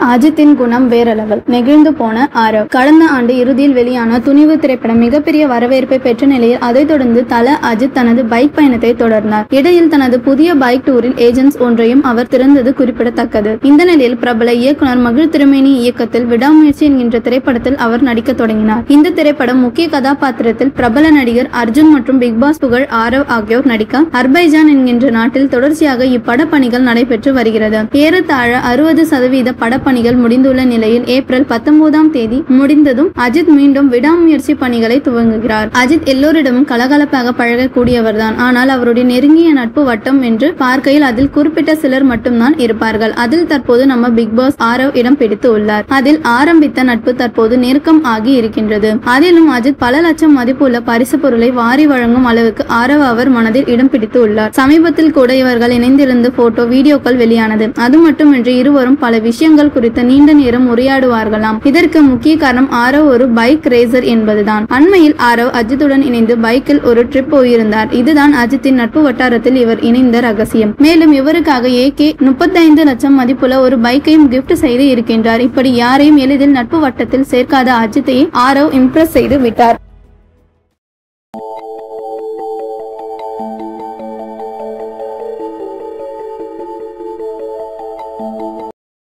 அஜித்தின் குணம் வேற லெவல் நெகிழ்ந்து போன ஆரவ் கடந்த ஆண்டு இறுதியில் வெளியான துணிவு திரைப்படம் மிகப்பெரிய வரவேற்பை பெற்ற நிலையில் அதைத் தொடர்ந்து தல அஜித் தனது பைக் பயணத்தை தொடர்ந்தார் இடையில் தனது புதிய பைக் டூரில் ஏஜென்ட்ஸ் ஒன்றையும் அவர் திறந்தது குறிப்பிடத்தக்கது இந்த நிலையில் பிரபல இயக்குனர் மகிழ் திருமேனி இயக்கத்தில் விடாமுயற்சி என்கின்ற திரைப்படத்தில் அவர் நடிக்க தொடங்கினார் இந்த திரைப்படம் முக்கிய கதாபாத்திரத்தில் பிரபல நடிகர் அர்ஜுன் மற்றும் பிக் பாஸ் புகழ் ஆரவ் ஆகியோர் நடிக்க அர்பைஜான் என்கின்ற நாட்டில் தொடர்ச்சியாக இப்பட பணிகள் நடைபெற்று வருகிறது ஏறத்தாழ அறுபது சதவீத படப்பணிகள் முடிந்துள்ள நிலையில் ஏப்ரல் பத்தொன்பதாம் தேதி முடிந்ததும் அஜித் மீண்டும் விடாமுயற்சி பணிகளை துவங்குகிறார் அஜித் எல்லோரிடமும் கலகலப்பாக பழகக்கூடியவர்தான் ஆனால் அவருடைய நெருங்கிய நட்பு வட்டம் என்று பார்க்கையில் அதில் குறிப்பிட்ட சிலர் மட்டும்தான் இருப்பார்கள் அதில் தற்போது நம்ம பிக் பாஸ் ஆரவ் இடம் பிடித்து உள்ளார் அதில் ஆரம்பித்த நட்பு தற்போது நெருக்கம் ஆகி இருக்கின்றது அதிலும் அஜித் பல லட்சம் மதிப்புள்ள பரிசு பொருளை வாரி வழங்கும் அளவுக்கு ஆரவ் அவர் மனதில் இடம் பிடித்து உள்ளார் சமீபத்தில் கூட இவர்கள் இணைந்திருந்த போட்டோ வீடியோக்கள் வெளியானது அது மட்டுமின்றி இருவரும் பல விஷயங்கள் குறித்து நீண்ட நேரம் உரையாடுவார்களாம் இதற்கு முக்கிய காரணம் ஆரவ் ஒரு பைக் ரேசர் என்பதுதான் அண்மையில் ஆரவ் அஜித்துடன் இணைந்து பைக்கில் ஒரு ட்ரிப் போயிருந்தார் இதுதான் அஜித்தின் நட்பு வட்டாரத்தில் இவர் இணைந்த ரகசியம் மேலும் இவருக்காக ஏகே முப்பத்தைந்து லட்சம் மதிப்புள்ள ஒரு பைக்கையும் கிஃப்ட் செய்து இருக்கின்றார் இப்படி யாரையும் எளிதில் நட்பு வட்டத்தில் சேர்க்காத அஜித்தையே ஆரவ் இம்ப்ரெஸ் செய்து விட்டார்